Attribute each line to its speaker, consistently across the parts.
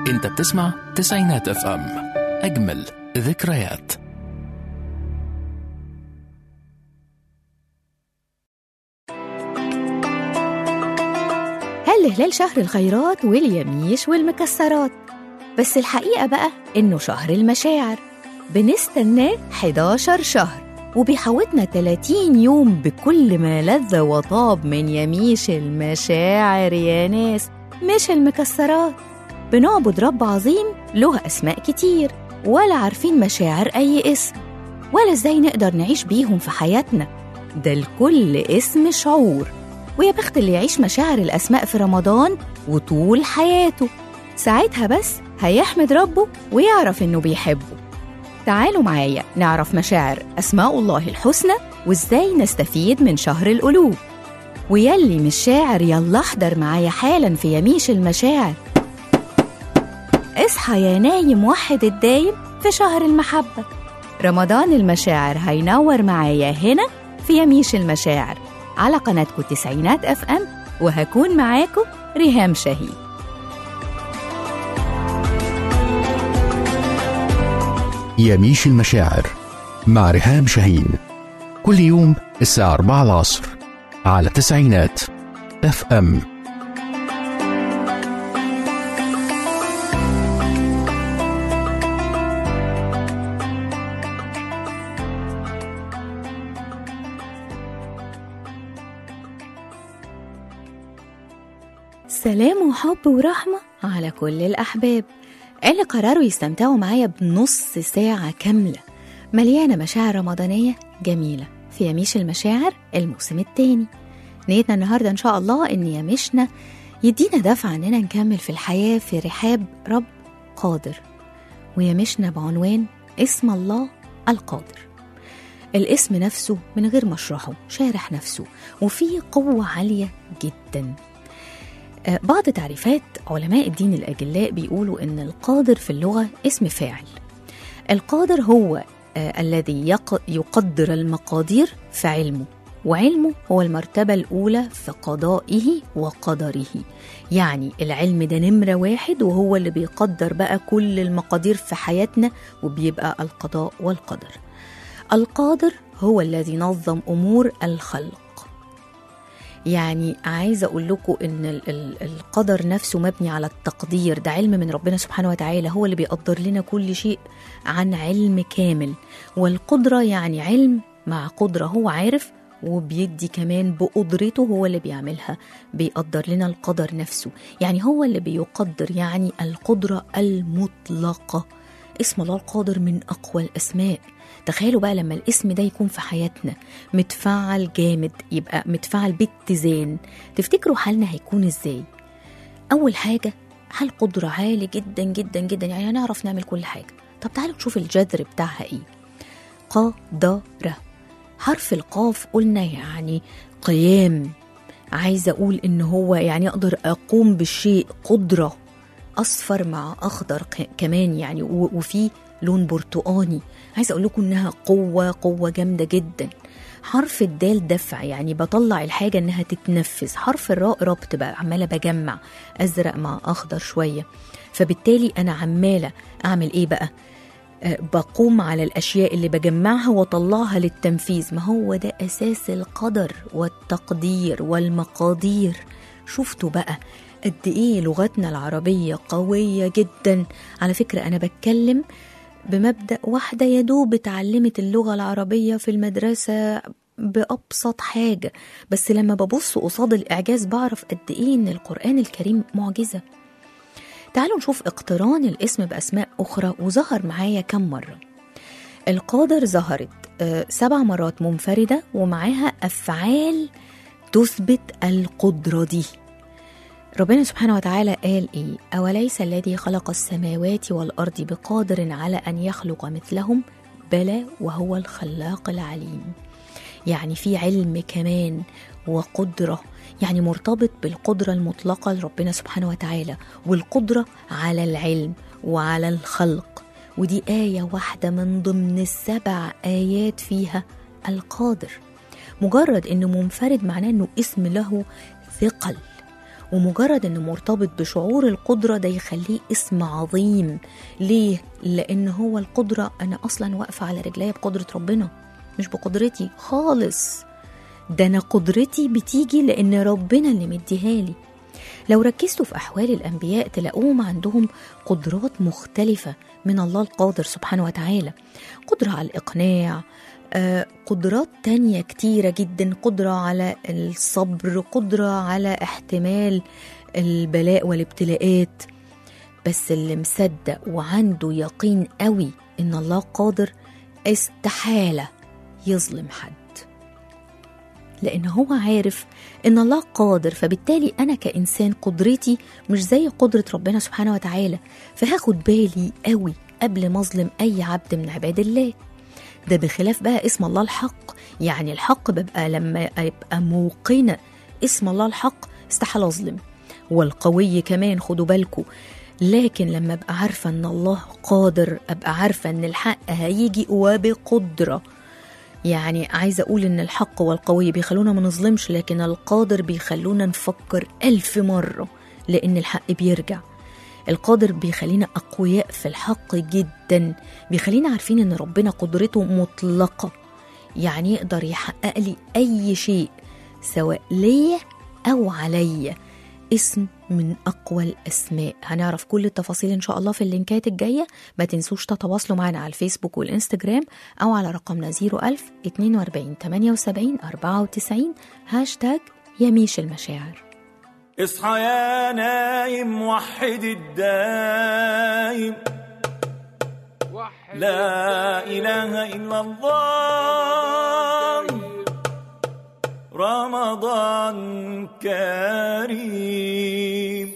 Speaker 1: انت بتسمع تسعينات اف ام اجمل ذكريات
Speaker 2: هل هلال شهر الخيرات واليميش والمكسرات بس الحقيقة بقى إنه شهر المشاعر بنستناه 11 شهر وبيحوطنا 30 يوم بكل ما لذ وطاب من يميش المشاعر يا ناس مش المكسرات بنعبد رب عظيم له أسماء كتير ولا عارفين مشاعر أي اسم ولا إزاي نقدر نعيش بيهم في حياتنا ده لكل اسم شعور ويا بخت اللي يعيش مشاعر الأسماء في رمضان وطول حياته ساعتها بس هيحمد ربه ويعرف إنه بيحبه تعالوا معايا نعرف مشاعر أسماء الله الحسنى وإزاي نستفيد من شهر القلوب ويلي مش شاعر يلا احضر معايا حالا في يميش المشاعر اصحى يا نايم وحد الدايم في شهر المحبة رمضان المشاعر هينور معايا هنا في يميش المشاعر على قناتكم تسعينات اف ام وهكون معاكم ريهام شهيد
Speaker 3: يميش المشاعر مع ريهام شاهين كل يوم الساعة 4 العصر على تسعينات اف ام
Speaker 2: سلام وحب ورحمة على كل الأحباب اللي قرروا يستمتعوا معايا بنص ساعة كاملة مليانة مشاعر رمضانية جميلة في يميش المشاعر الموسم التاني نيتنا النهاردة إن شاء الله إن يمشنا يدينا دفعة إننا نكمل في الحياة في رحاب رب قادر ويمشنا بعنوان اسم الله القادر الاسم نفسه من غير ما اشرحه شارح نفسه وفيه قوة عالية جداً آه، بعض تعريفات علماء الدين الأجلاء بيقولوا إن القادر في اللغة اسم فاعل القادر هو آه، الذي يق- يقدر المقادير في علمه وعلمه هو المرتبة الأولى في قضائه وقدره يعني العلم ده نمرة واحد وهو اللي بيقدر بقى كل المقادير في حياتنا وبيبقى القضاء والقدر القادر هو الذي نظم أمور الخلق يعني عايزه اقول لكم ان ال- ال- القدر نفسه مبني على التقدير ده علم من ربنا سبحانه وتعالى هو اللي بيقدر لنا كل شيء عن علم كامل والقدره يعني علم مع قدره هو عارف وبيدي كمان بقدرته هو اللي بيعملها بيقدر لنا القدر نفسه يعني هو اللي بيقدر يعني القدره المطلقه اسم الله القادر من اقوى الاسماء تخيلوا بقى لما الاسم ده يكون في حياتنا متفعل جامد يبقى متفعل باتزان تفتكروا حالنا هيكون ازاي اول حاجه حال قدره عالي جدا جدا جدا يعني هنعرف نعمل كل حاجه طب تعالوا نشوف الجذر بتاعها ايه قدره حرف القاف قلنا يعني قيام عايزه اقول ان هو يعني اقدر اقوم بالشيء قدره اصفر مع اخضر ك- كمان يعني و- وفي لون برتقاني عايزه اقول لكم انها قوه قوه جامده جدا حرف الدال دفع يعني بطلع الحاجه انها تتنفذ حرف الراء ربط بقى عماله بجمع ازرق مع اخضر شويه فبالتالي انا عماله اعمل ايه بقى آه، بقوم على الاشياء اللي بجمعها واطلعها للتنفيذ ما هو ده اساس القدر والتقدير والمقادير شفتوا بقى قد ايه لغتنا العربيه قويه جدا على فكره انا بتكلم بمبدا واحده يا دوب اتعلمت اللغه العربيه في المدرسه بابسط حاجه بس لما ببص قصاد الاعجاز بعرف قد ايه ان القران الكريم معجزه تعالوا نشوف اقتران الاسم باسماء اخرى وظهر معايا كم مره القادر ظهرت آه، سبع مرات منفرده ومعاها افعال تثبت القدره دي ربنا سبحانه وتعالى قال ايه اوليس الذي خلق السماوات والارض بقادر على ان يخلق مثلهم بلى وهو الخلاق العليم يعني في علم كمان وقدره يعني مرتبط بالقدره المطلقه لربنا سبحانه وتعالى والقدره على العلم وعلى الخلق ودي ايه واحده من ضمن السبع ايات فيها القادر مجرد انه منفرد معناه انه اسم له ثقل ومجرد انه مرتبط بشعور القدرة ده يخليه اسم عظيم ليه؟ لان هو القدرة انا اصلا واقفة على رجلي بقدرة ربنا مش بقدرتي خالص ده انا قدرتي بتيجي لان ربنا اللي مديها لي لو ركزتوا في احوال الانبياء تلاقوهم عندهم قدرات مختلفة من الله القادر سبحانه وتعالى قدرة على الاقناع آه، قدرات تانية كتيرة جدا قدرة على الصبر قدرة على احتمال البلاء والابتلاءات بس اللي مصدق وعنده يقين قوي ان الله قادر استحالة يظلم حد لان هو عارف ان الله قادر فبالتالي انا كانسان قدرتي مش زي قدرة ربنا سبحانه وتعالى فهاخد بالي قوي قبل ما اظلم اي عبد من عباد الله ده بخلاف بقى اسم الله الحق يعني الحق ببقى لما ابقى موقنة اسم الله الحق استحال اظلم والقوي كمان خدوا بالكم لكن لما ابقى عارفة ان الله قادر ابقى عارفة ان الحق هيجي وبقدرة يعني عايزة أقول إن الحق والقوي بيخلونا ما نظلمش لكن القادر بيخلونا نفكر ألف مرة لأن الحق بيرجع القادر بيخلينا أقوياء في الحق جدا بيخلينا عارفين إن ربنا قدرته مطلقة يعني يقدر يحقق لي أي شيء سواء ليا أو عليا اسم من أقوى الأسماء هنعرف كل التفاصيل إن شاء الله في اللينكات الجاية ما تنسوش تتواصلوا معنا على الفيسبوك والإنستجرام أو على رقمنا 01000 42 78 94 هاشتاج يميش المشاعر
Speaker 4: اصحى يا نايم وحد الدايم لا إله إلا الله رمضان كريم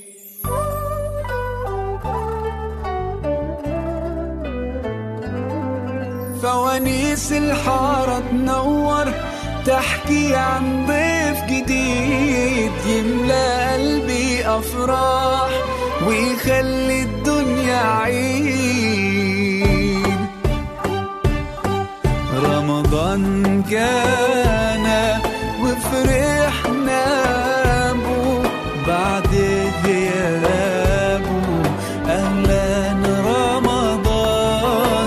Speaker 5: فوانيس الحارة تنور تحكي عن ضيف جديد يملى قلبي أفراح ويخلي الدنيا عيد رمضان جانا وفرحنا بو بعد غيابه أهلا رمضان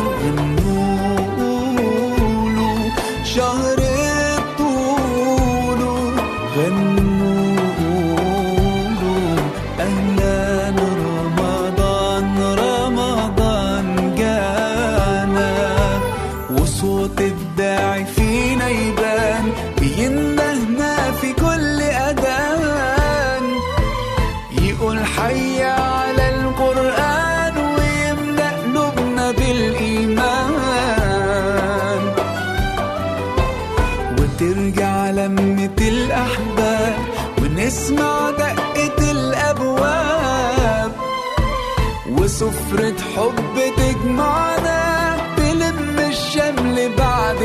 Speaker 5: غنوله شهر طوله غنوله أهلا رمضان رمضان جانا وصوت الداعي فينا يبان بيندهنا في كل أذان يقول حي على القرآن ويملأ قلوبنا بالإيمان وترجع لمة الأحباب ونسمع دقة الأبواب وسفرة حب تجمعنا تلم الشمل بعد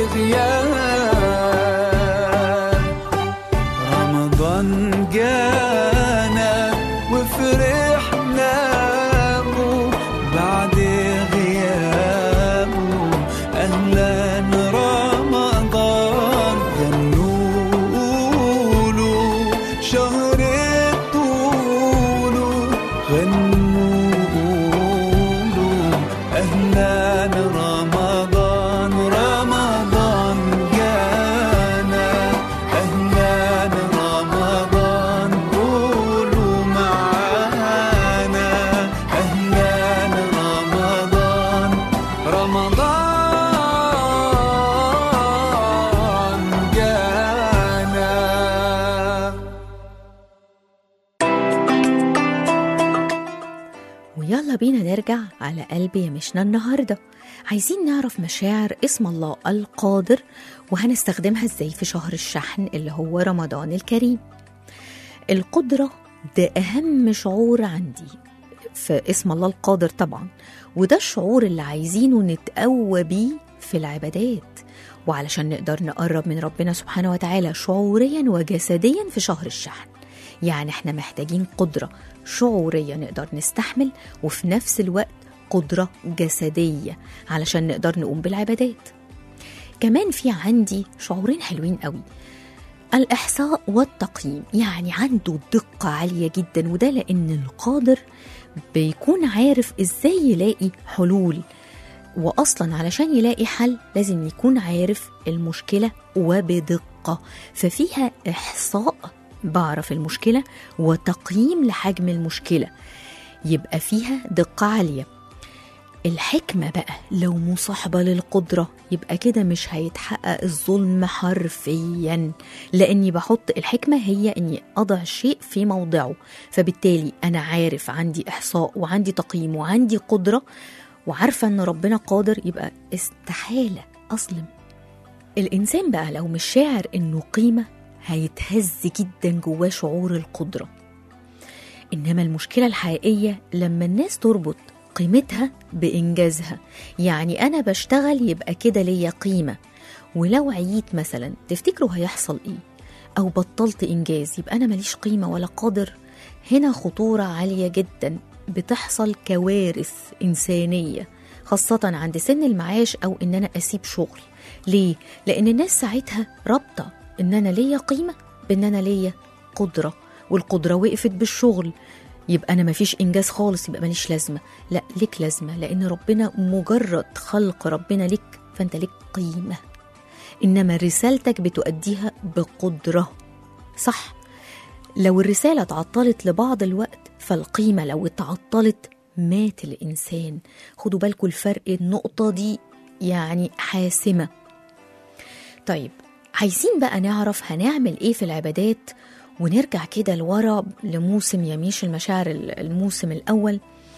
Speaker 5: غياب رمضان جانا وفرحنا بو بعد غيابه أهلا رمضان غنوله شهر طوله غنوله أهلا رمضان رمضان جانا أهلا رمضان قولوا معانا أهلا رمضان رمضان جانا
Speaker 2: ويلا بينا نرجع على قلب يمشنا النهاردة عايزين نعرف مشاعر اسم الله القادر وهنستخدمها ازاي في شهر الشحن اللي هو رمضان الكريم القدرة ده أهم شعور عندي في اسم الله القادر طبعا وده الشعور اللي عايزينه نتقوى بيه في العبادات وعلشان نقدر نقرب من ربنا سبحانه وتعالى شعوريا وجسديا في شهر الشحن يعني احنا محتاجين قدرة شعورية نقدر نستحمل وفي نفس الوقت قدرة جسدية علشان نقدر نقوم بالعبادات كمان في عندي شعورين حلوين قوي الإحصاء والتقييم يعني عنده دقة عالية جدا وده لأن القادر بيكون عارف إزاي يلاقي حلول وأصلا علشان يلاقي حل لازم يكون عارف المشكلة وبدقة ففيها إحصاء بعرف المشكلة وتقييم لحجم المشكلة يبقى فيها دقة عالية الحكمة بقى لو مصاحبة للقدرة يبقى كده مش هيتحقق الظلم حرفيا لأني بحط الحكمة هي أني أضع الشيء في موضعه فبالتالي أنا عارف عندي إحصاء وعندي تقييم وعندي قدرة وعارفة أن ربنا قادر يبقى استحالة أظلم الإنسان بقى لو مش شاعر إنه قيمة هيتهز جدا جواه شعور القدرة إنما المشكلة الحقيقية لما الناس تربط قيمتها بإنجازها يعني أنا بشتغل يبقى كده ليا قيمة ولو عييت مثلا تفتكروا هيحصل إيه أو بطلت إنجاز يبقى أنا ماليش قيمة ولا قادر هنا خطورة عالية جدا بتحصل كوارث إنسانية خاصة عند سن المعاش أو إن أنا أسيب شغل ليه؟ لأن الناس ساعتها رابطة إن أنا ليا قيمة بإن أنا ليا قدرة والقدرة وقفت بالشغل يبقى أنا مفيش إنجاز خالص يبقى ماليش لازمة لا ليك لازمة لأن ربنا مجرد خلق ربنا لك فأنت لك قيمة إنما رسالتك بتؤديها بقدرة صح لو الرسالة اتعطلت لبعض الوقت فالقيمة لو اتعطلت مات الإنسان خدوا بالكم الفرق النقطة دي يعني حاسمة طيب عايزين بقى نعرف هنعمل ايه في العبادات ونرجع كده لورا لموسم يميش المشاعر الموسم الأول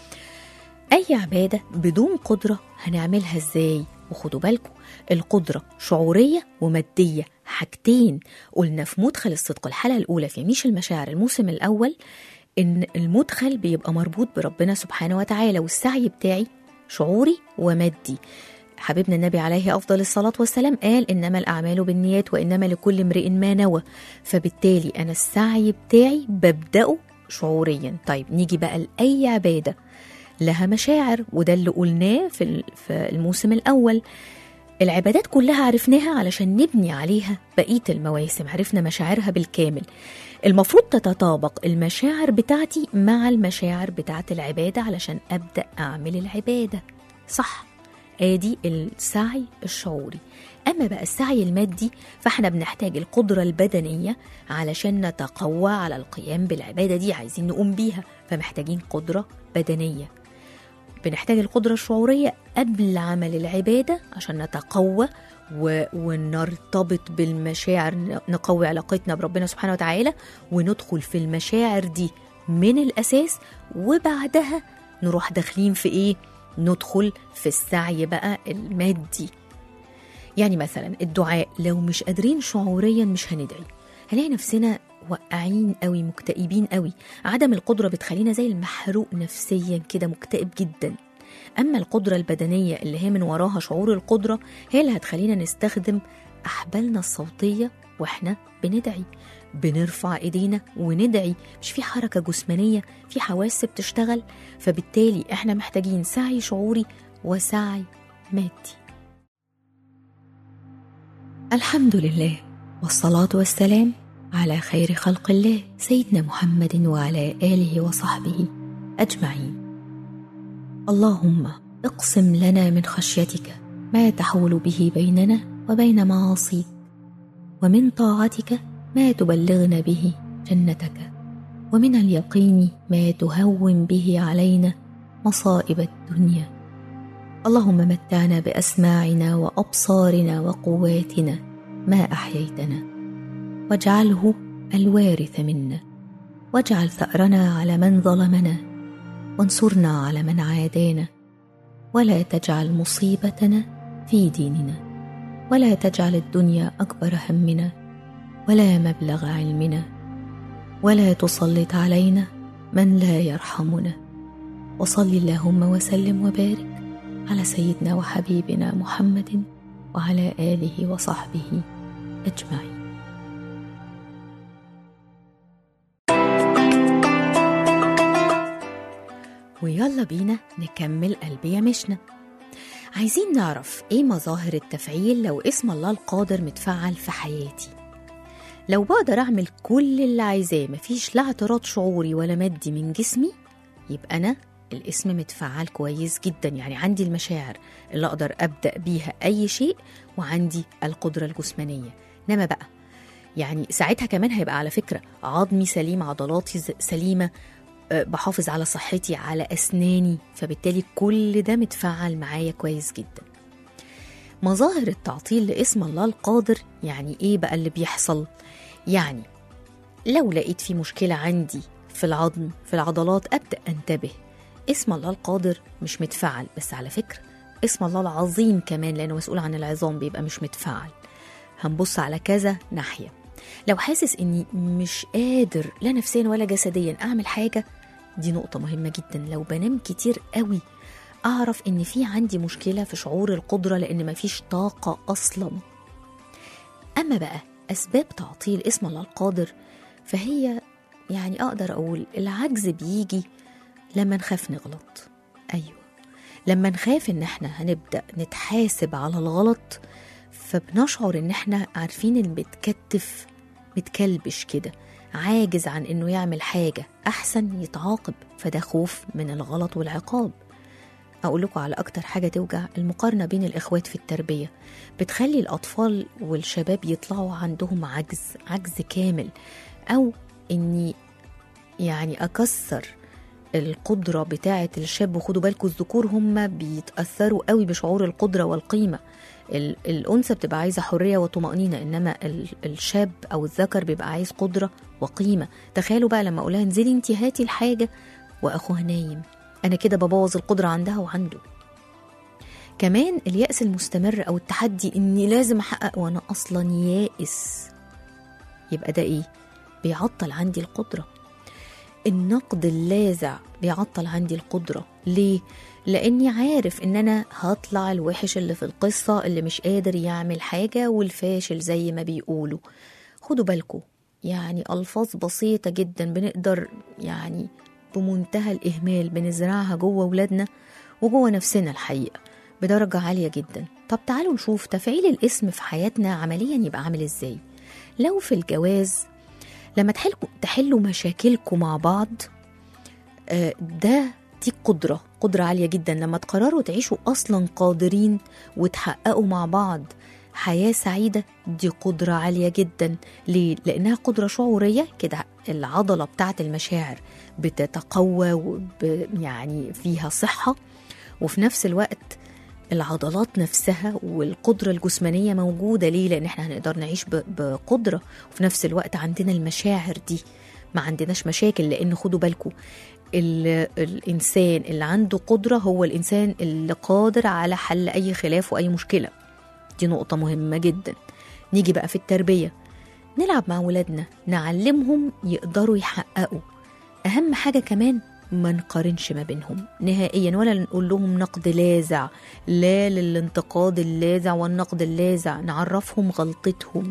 Speaker 2: أي عبادة بدون قدرة هنعملها ازاي وخدوا بالكم القدرة شعورية ومادية حاجتين قلنا في مدخل الصدق الحلقة الأولى في يميش المشاعر الموسم الأول إن المدخل بيبقى مربوط بربنا سبحانه وتعالى والسعي بتاعي شعوري ومادي حبيبنا النبي عليه أفضل الصلاة والسلام قال إنما الأعمال بالنيات وإنما لكل امرئ ما نوى فبالتالي أنا السعي بتاعي ببدأه شعوريا طيب نيجي بقى لأي عبادة لها مشاعر وده اللي قلناه في ال- في الموسم الأول العبادات كلها عرفناها علشان نبني عليها بقية المواسم عرفنا مشاعرها بالكامل المفروض تتطابق المشاعر بتاعتي مع المشاعر بتاعت العبادة علشان أبدأ أعمل العبادة صح ادي السعي الشعوري اما بقى السعي المادي فاحنا بنحتاج القدره البدنيه علشان نتقوى على القيام بالعباده دي عايزين نقوم بيها فمحتاجين قدره بدنيه بنحتاج القدرة الشعورية قبل عمل العبادة عشان نتقوى و... ونرتبط بالمشاعر ن- نقوي علاقتنا بربنا سبحانه وتعالى وندخل في المشاعر دي من الأساس وبعدها نروح داخلين في إيه؟ ندخل في السعي بقى المادي يعني مثلا الدعاء لو مش قادرين شعوريا مش هندعي هنلاقي نفسنا وقعين قوي مكتئبين قوي عدم القدرة بتخلينا زي المحروق نفسيا كده مكتئب جدا أما القدرة البدنية اللي هي من وراها شعور القدرة هي اللي هتخلينا نستخدم أحبالنا الصوتية وإحنا بندعي بنرفع إيدينا وندعي مش في حركة جسمانية في حواس بتشتغل فبالتالي إحنا محتاجين سعي شعوري وسعي مادي الحمد لله والصلاة والسلام على خير خلق الله سيدنا محمد وعلى آله وصحبه أجمعين اللهم اقسم لنا من خشيتك ما تحول به بيننا وبين معاصيك ومن طاعتك ما تبلغنا به جنتك ومن اليقين ما تهون به علينا مصائب الدنيا اللهم متعنا باسماعنا وابصارنا وقواتنا ما احييتنا واجعله الوارث منا واجعل ثارنا على من ظلمنا وانصرنا على من عادانا ولا تجعل مصيبتنا في ديننا ولا تجعل الدنيا اكبر همنا ولا مبلغ علمنا ولا تسلط علينا من لا يرحمنا وصل اللهم وسلم وبارك على سيدنا وحبيبنا محمد وعلى اله وصحبه اجمعين ويلا بينا نكمل قلب يمشنا عايزين نعرف ايه مظاهر التفعيل لو اسم الله القادر متفعل في حياتي لو بقدر أعمل كل اللي عايزاه مفيش لا اعتراض شعوري ولا مادي من جسمي يبقى أنا الاسم متفعل كويس جدا يعني عندي المشاعر اللي أقدر أبدأ بيها أي شيء وعندي القدرة الجسمانية إنما بقى يعني ساعتها كمان هيبقى على فكرة عظمي سليم عضلاتي ز- سليمة أه، بحافظ على صحتي على أسناني فبالتالي كل ده متفعل معايا كويس جدا مظاهر التعطيل لاسم الله القادر يعني ايه بقى اللي بيحصل يعني لو لقيت في مشكلة عندي في العظم في العضلات أبدأ أنتبه اسم الله القادر مش متفعل بس على فكرة اسم الله العظيم كمان لأنه مسؤول عن العظام بيبقى مش متفعل هنبص على كذا ناحية لو حاسس إني مش قادر لا نفسيا ولا جسديا أعمل حاجة دي نقطة مهمة جدا لو بنام كتير قوي أعرف إن في عندي مشكلة في شعور القدرة لأن مفيش طاقة أصلا أما بقى أسباب تعطيل اسم الله القادر فهي يعني أقدر أقول العجز بيجي لما نخاف نغلط أيوة لما نخاف إن إحنا هنبدأ نتحاسب على الغلط فبنشعر إن إحنا عارفين اللي بتكتف متكلبش كده عاجز عن إنه يعمل حاجة أحسن يتعاقب فده خوف من الغلط والعقاب أقول لكم على أكتر حاجة توجع المقارنة بين الإخوات في التربية بتخلي الأطفال والشباب يطلعوا عندهم عجز عجز كامل أو إني يعني أكسر القدرة بتاعة الشاب وخدوا بالكم الذكور هم بيتأثروا قوي بشعور القدرة والقيمة ال- الأنثى بتبقى عايزة حرية وطمأنينة إنما ال- الشاب أو الذكر بيبقى عايز قدرة وقيمة تخيلوا بقى لما أقولها انزلي انت هاتي الحاجة وأخوها نايم أنا كده ببوظ القدرة عندها وعنده كمان اليأس المستمر أو التحدي إني لازم أحقق وأنا أصلا يائس يبقى ده إيه؟ بيعطل عندي القدرة النقد اللاذع بيعطل عندي القدرة ليه؟ لأني عارف إن أنا هطلع الوحش اللي في القصة اللي مش قادر يعمل حاجة والفاشل زي ما بيقولوا خدوا بالكم يعني ألفاظ بسيطة جدا بنقدر يعني بمنتهى الإهمال بنزرعها جوه ولادنا وجوه نفسنا الحقيقة بدرجة عالية جدا طب تعالوا نشوف تفعيل الاسم في حياتنا عمليا يبقى عامل ازاي لو في الجواز لما تحلوا تحلوا مشاكلكم مع بعض آه، ده دي قدرة قدرة عالية جدا لما تقرروا تعيشوا أصلا قادرين وتحققوا مع بعض حياة سعيدة دي قدرة عالية جدا ليه؟ لأنها قدرة شعورية كده العضلة بتاعت المشاعر بتتقوى وب يعني فيها صحة وفي نفس الوقت العضلات نفسها والقدرة الجسمانية موجودة ليه؟ لأن احنا هنقدر نعيش ب- بقدرة وفي نفس الوقت عندنا المشاعر دي ما عندناش مشاكل لأن خدوا بالكم ال- الإنسان اللي عنده قدرة هو الإنسان اللي قادر على حل أي خلاف وأي مشكلة دي نقطة مهمة جدا نيجي بقى في التربية نلعب مع ولادنا نعلمهم يقدروا يحققوا أهم حاجة كمان ما نقارنش ما بينهم نهائيا ولا نقول لهم نقد لاذع لا للانتقاد اللاذع والنقد اللاذع نعرفهم غلطتهم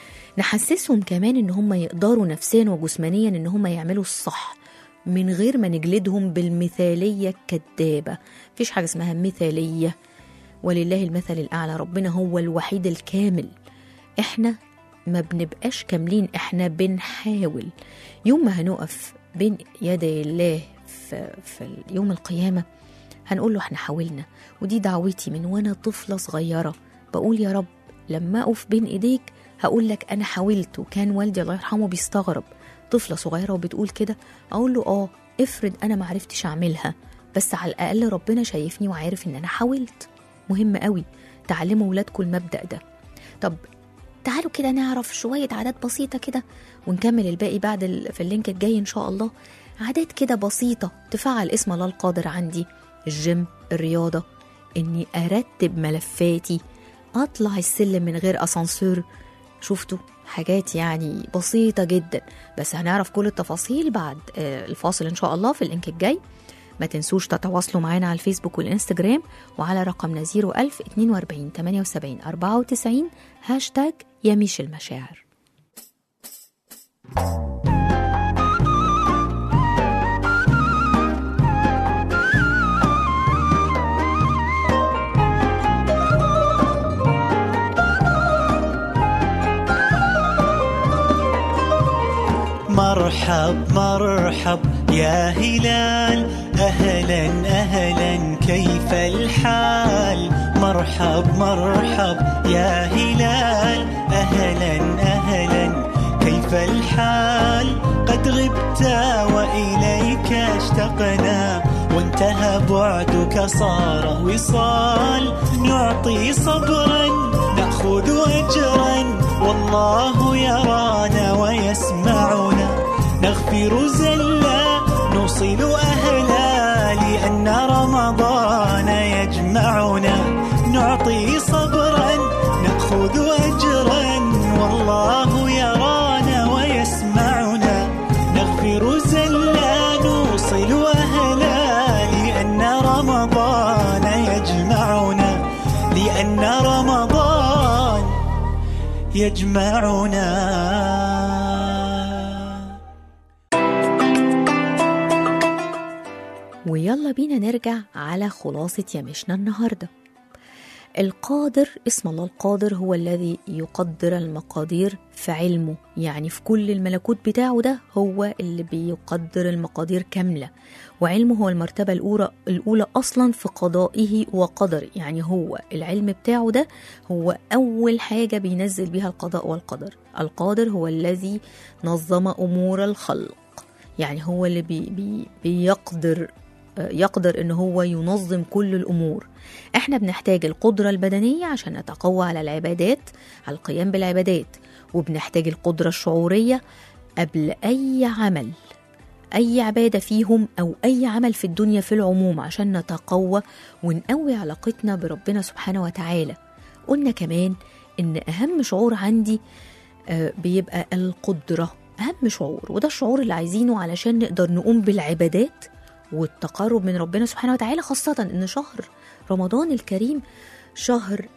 Speaker 2: نحسسهم كمان ان هم يقدروا نفسيا وجسمانيا ان هم يعملوا الصح من غير ما نجلدهم بالمثالية الكدابة مفيش حاجة اسمها مثالية ولله المثل الأعلى ربنا هو الوحيد الكامل احنا ما بنبقاش كاملين احنا بنحاول يوم ما هنقف بين يدي الله في, في يوم القيامة هنقول له احنا حاولنا ودي دعوتي من وانا طفلة صغيرة بقول يا رب لما اقف بين ايديك هقول لك انا حاولت وكان والدي الله يرحمه بيستغرب طفلة صغيرة وبتقول كده اقول له اه افرض انا ما عرفتش اعملها بس على الاقل ربنا شايفني وعارف ان انا حاولت مهم قوي تعلموا ولادكم المبدأ ده طب تعالوا كده نعرف شوية عادات بسيطة كده ونكمل الباقي بعد ال... في اللينك الجاي إن شاء الله عادات كده بسيطة تفعل اسم الله القادر عندي الجيم الرياضة إني أرتب ملفاتي أطلع السلم من غير أسانسور شفتوا حاجات يعني بسيطة جدا بس هنعرف كل التفاصيل بعد آه، الفاصل إن شاء الله في اللينك الجاي ما تنسوش تتواصلوا معنا على الفيسبوك والإنستجرام وعلى رقمنا 01000 42 78 94 هاشتاج يميش المشاعر
Speaker 6: مرحب مرحب يا هلال أهلا أهلا كيف الحال مرحب مرحب يا هلال أهلا أهلا كيف الحال قد غبت وإليك اشتقنا وانتهى بعدك صار وصال نعطي صبرا نأخذ أجرا والله يرانا ويسمعنا نغفر زلا نوصل أهلا لأن رمضان يجمعنا نعطي صبرا نأخذ أجرا والله يرانا ويسمعنا نغفر زلا نوصل أهلا لأن رمضان يجمعنا لأن رمضان يجمعنا
Speaker 2: ويلا بينا نرجع على خلاصة يمشنا النهاردة القادر اسم الله القادر هو الذي يقدر المقادير في علمه يعني في كل الملكوت بتاعه ده هو اللي بيقدر المقادير كاملة وعلمه هو المرتبة الأولى, الأولى أصلا في قضائه وقدره يعني هو العلم بتاعه ده هو أول حاجة بينزل بيها القضاء والقدر القادر هو الذي نظم أمور الخلق يعني هو اللي بي بي بيقدر يقدر ان هو ينظم كل الامور احنا بنحتاج القدره البدنيه عشان نتقوى على العبادات على القيام بالعبادات وبنحتاج القدره الشعوريه قبل اي عمل اي عباده فيهم او اي عمل في الدنيا في العموم عشان نتقوى ونقوي علاقتنا بربنا سبحانه وتعالى قلنا كمان ان اهم شعور عندي آه، بيبقى القدره اهم شعور وده الشعور اللي عايزينه علشان نقدر نقوم بالعبادات والتقرب من ربنا سبحانه وتعالى خاصة إن شهر رمضان الكريم شهر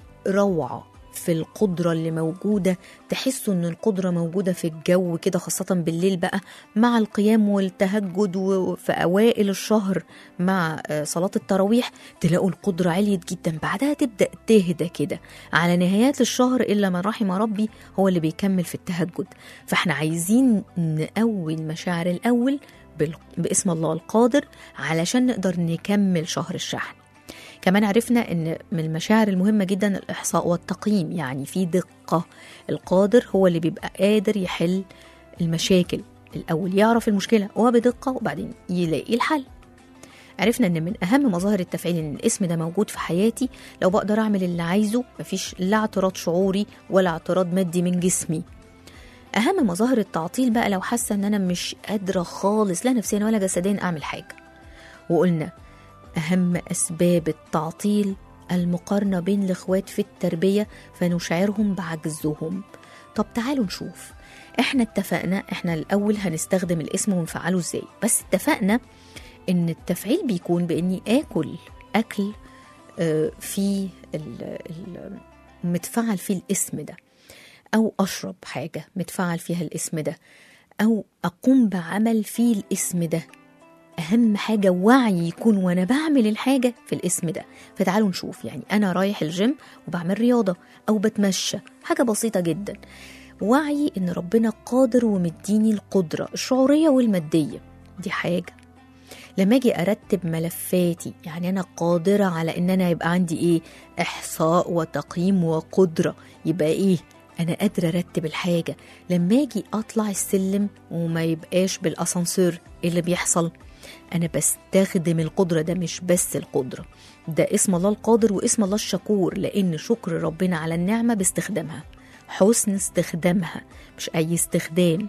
Speaker 2: روعة في القدرة اللي موجودة تحسوا إن القدرة موجودة في الجو كده خاصة بالليل بقى مع القيام والتهجد وفي أوائل الشهر مع آه، صلاة التراويح تلاقوا القدرة عليت جدا بعدها تبدأ تهدى كده على نهايات الشهر إلا من رحم ربي هو اللي بيكمل في التهجد فاحنا عايزين نقوي المشاعر الأول بال- باسم الله القادر علشان نقدر نكمل شهر الشحن كمان عرفنا ان من المشاعر المهمه جدا الاحصاء والتقييم يعني في دقه القادر هو اللي بيبقى قادر يحل المشاكل الاول يعرف المشكله وبدقه وبعدين يلاقي الحل عرفنا ان من اهم مظاهر التفعيل ان الاسم ده موجود في حياتي لو بقدر اعمل اللي عايزه مفيش لا اعتراض شعوري ولا اعتراض مادي من جسمي اهم مظاهر التعطيل بقى لو حاسه ان انا مش قادره خالص لا نفسيا ولا جسديا اعمل حاجه وقلنا اهم اسباب التعطيل المقارنه بين الاخوات في التربيه فنشعرهم بعجزهم طب تعالوا نشوف احنا اتفقنا احنا الاول هنستخدم الاسم ونفعله ازاي بس اتفقنا ان التفعيل بيكون باني اكل اكل آه، فيه ال- ال- متفعل فيه الاسم ده أو أشرب حاجة متفعل فيها الاسم ده أو أقوم بعمل فيه الاسم ده أهم حاجة وعي يكون وأنا بعمل الحاجة في الاسم ده فتعالوا نشوف يعني أنا رايح الجيم وبعمل رياضة أو بتمشى حاجة بسيطة جدا وعي إن ربنا قادر ومديني القدرة الشعورية والمادية دي حاجة لما اجي ارتب ملفاتي يعني انا قادره على ان انا يبقى عندي ايه احصاء وتقييم وقدره يبقى ايه انا قادره ارتب الحاجه لما اجي اطلع السلم وما يبقاش بالاسانسير إيه اللي بيحصل انا بستخدم القدره ده مش بس القدره ده اسم الله القادر واسم الله الشكور لان شكر ربنا على النعمه باستخدامها حسن استخدامها مش اي استخدام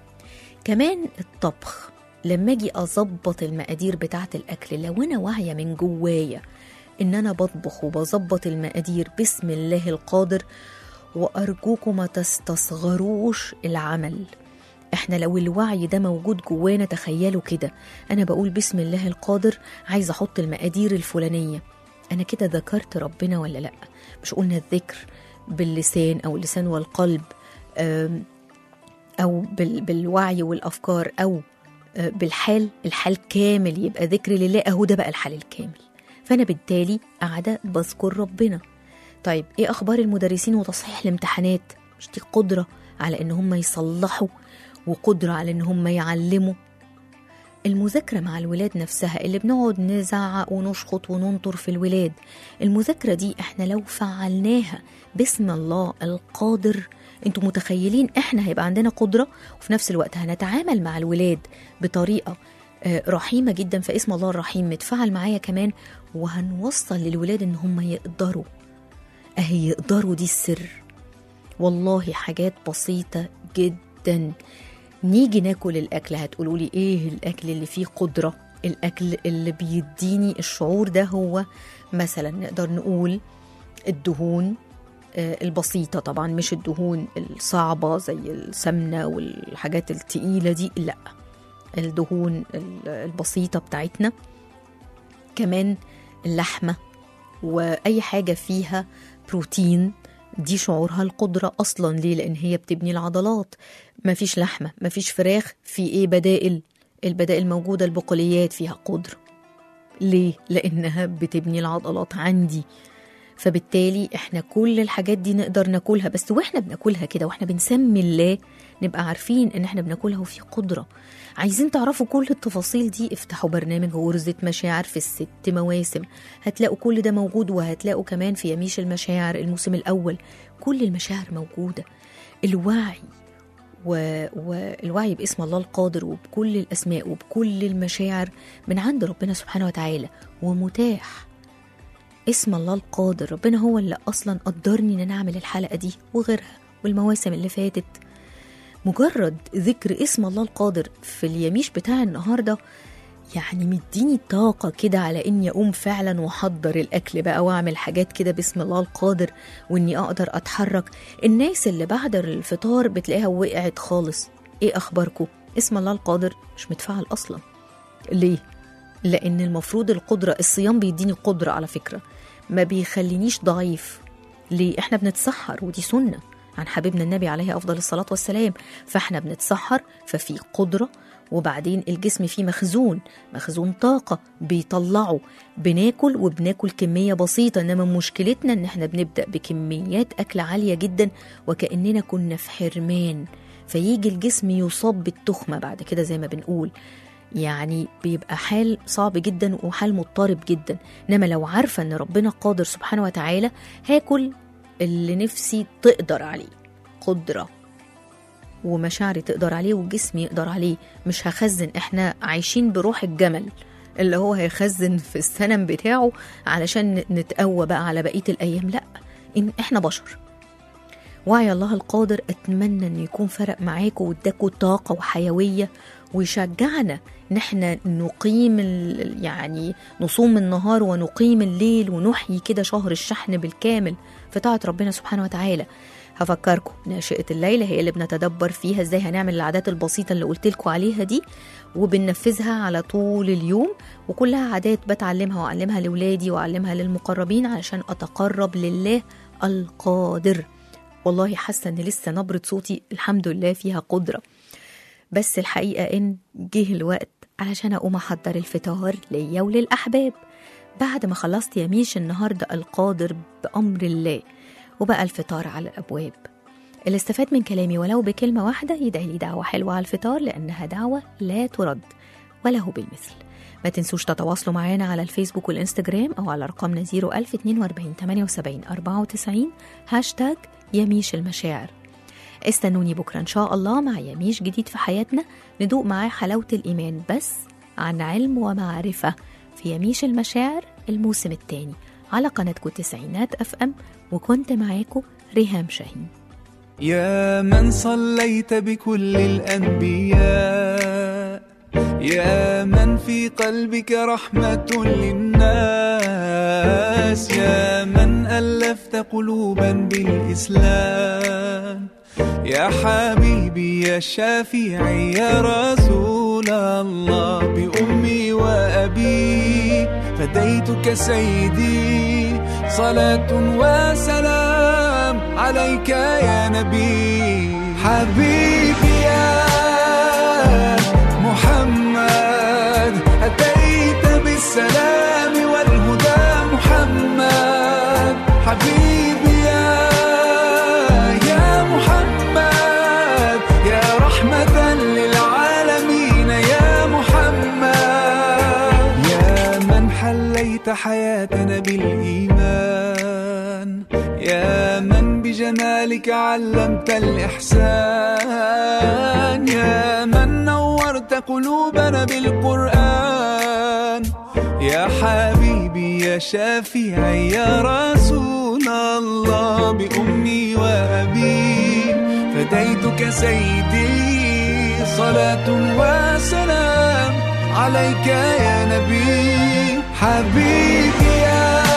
Speaker 2: كمان الطبخ لما اجي اظبط المقادير بتاعه الاكل لو انا واعيه من جوايا ان انا بطبخ وبظبط المقادير بسم الله القادر وارجوكم ما تستصغروش العمل احنا لو الوعي ده موجود جوانا تخيلوا كده انا بقول بسم الله القادر عايزه احط المقادير الفلانيه انا كده ذكرت ربنا ولا لا مش قلنا الذكر باللسان او اللسان والقلب أم، او بال- بالوعي والافكار او آه، بالحال الحال كامل يبقى ذكر لله اهو ده بقى الحال الكامل فانا بالتالي قاعده بذكر ربنا طيب ايه اخبار المدرسين وتصحيح الامتحانات مش دي قدره على ان هم يصلحوا وقدرة على إن هم يعلموا المذاكرة مع الولاد نفسها اللي بنقعد نزعق ونشخط وننطر في الولاد المذاكرة دي احنا لو فعلناها باسم الله القادر انتوا متخيلين احنا هيبقى عندنا قدرة وفي نفس الوقت هنتعامل مع الولاد بطريقة آه، رحيمة جدا فاسم الله الرحيم متفعل معايا كمان وهنوصل للولاد ان هم يقدروا اهي يقدروا دي السر والله حاجات بسيطة جدا نيجي ناكل الأكل هتقولوا لي إيه الأكل اللي فيه قدرة الأكل اللي بيديني الشعور ده هو مثلا نقدر نقول الدهون آه، البسيطة طبعا مش الدهون الصعبة زي السمنة والحاجات التقيلة دي لا الدهون ال- البسيطة بتاعتنا كمان اللحمة وأي حاجة فيها بروتين دي شعورها القدرة أصلا ليه لأن هي بتبني العضلات مفيش لحمة مفيش فراخ في إيه بدائل البدائل موجودة البقوليات فيها قدرة ليه لأنها بتبني العضلات عندي فبالتالي احنا كل الحاجات دي نقدر ناكلها بس واحنا بناكلها كده واحنا بنسمي الله نبقى عارفين ان احنا بناكلها وفي قدرة عايزين تعرفوا كل التفاصيل دي افتحوا برنامج غرزة مشاعر في الست مواسم هتلاقوا كل ده موجود وهتلاقوا كمان في يميش المشاعر الموسم الأول كل المشاعر موجودة الوعي و... والوعي باسم الله القادر وبكل الأسماء وبكل المشاعر من عند ربنا سبحانه وتعالى ومتاح اسم الله القادر ربنا هو اللي أصلا قدرني إن أنا أعمل الحلقة دي وغيرها والمواسم اللي فاتت مجرد ذكر اسم الله القادر في اليميش بتاع النهارده يعني مديني طاقة كده على إني أقوم فعلا وأحضر الأكل بقى وأعمل حاجات كده باسم الله القادر وإني أقدر أتحرك الناس اللي بعد الفطار بتلاقيها وقعت خالص إيه أخباركم؟ اسم الله القادر مش متفعل أصلا ليه؟ لأن المفروض القدرة الصيام بيديني قدرة على فكرة ما بيخلينيش ضعيف ليه؟ إحنا بنتسحر ودي سنة عن حبيبنا النبي عليه أفضل الصلاة والسلام فإحنا بنتسحر ففي قدرة وبعدين الجسم فيه مخزون مخزون طاقة بيطلعه بناكل وبناكل كمية بسيطة إنما مشكلتنا إن إحنا بنبدأ بكميات أكل عالية جدا وكأننا كنا في حرمان فيجي الجسم يصاب بالتخمة بعد كده زي ما بنقول يعني بيبقى حال صعب جدا وحال مضطرب جدا انما لو عارفه ان ربنا قادر سبحانه وتعالى هاكل اللي نفسي تقدر عليه قدره ومشاعري تقدر عليه وجسمي يقدر عليه مش هخزن احنا عايشين بروح الجمل اللي هو هيخزن في السنم بتاعه علشان نتقوى بقى على بقيه الايام لا إن احنا بشر وعي الله القادر اتمنى انه يكون فرق معاكم واداكوا طاقه وحيويه ويشجعنا ان احنا نقيم ال- يعني نصوم النهار ونقيم الليل ونحيي كده شهر الشحن بالكامل في طاعه ربنا سبحانه وتعالى هفكركم ناشئة الليلة هي اللي بنتدبر فيها ازاي هنعمل العادات البسيطة اللي قلت لكم عليها دي وبننفذها على طول اليوم وكلها عادات بتعلمها واعلمها لاولادي واعلمها للمقربين علشان اتقرب لله القادر والله حاسه ان لسه نبره صوتي الحمد لله فيها قدره بس الحقيقه ان جه الوقت علشان اقوم احضر الفطار ليا وللاحباب بعد ما خلصت يميش النهارده القادر بامر الله وبقى الفطار على الابواب اللي استفاد من كلامي ولو بكلمه واحده يدعي لي دعوه حلوه على الفطار لانها دعوه لا ترد وله بالمثل ما تنسوش تتواصلوا معانا على الفيسبوك والانستجرام او على رقمنا 01042 78 94 هاشتاج يميش المشاعر استنوني بكرة إن شاء الله مع يميش جديد في حياتنا ندوق معاه حلاوة الإيمان بس عن علم ومعرفة في يميش المشاعر الموسم الثاني على قناتكم تسعينات أف أم وكنت معاكم ريهام شاهين
Speaker 5: يا من صليت بكل الأنبياء يا من في قلبك رحمة للناس يا من ألفت قلوبا بالإسلام يا حبيبي يا شافعي يا رسول الله بأمي وأبي فديتك سيدي صلاة وسلام عليك يا نبي حبيبي يا محمد أتيت بالسلام والهدى محمد حبيبي يا يا محمد يا رحمة أحييت حياتنا بالإيمان يا من بجمالك علمت الإحسان يا من نورت قلوبنا بالقرآن يا حبيبي يا شافعي يا رسول الله بأمي وأبي فديتك سيدي صلاة وسلام عليك يا نبي حبيبي يا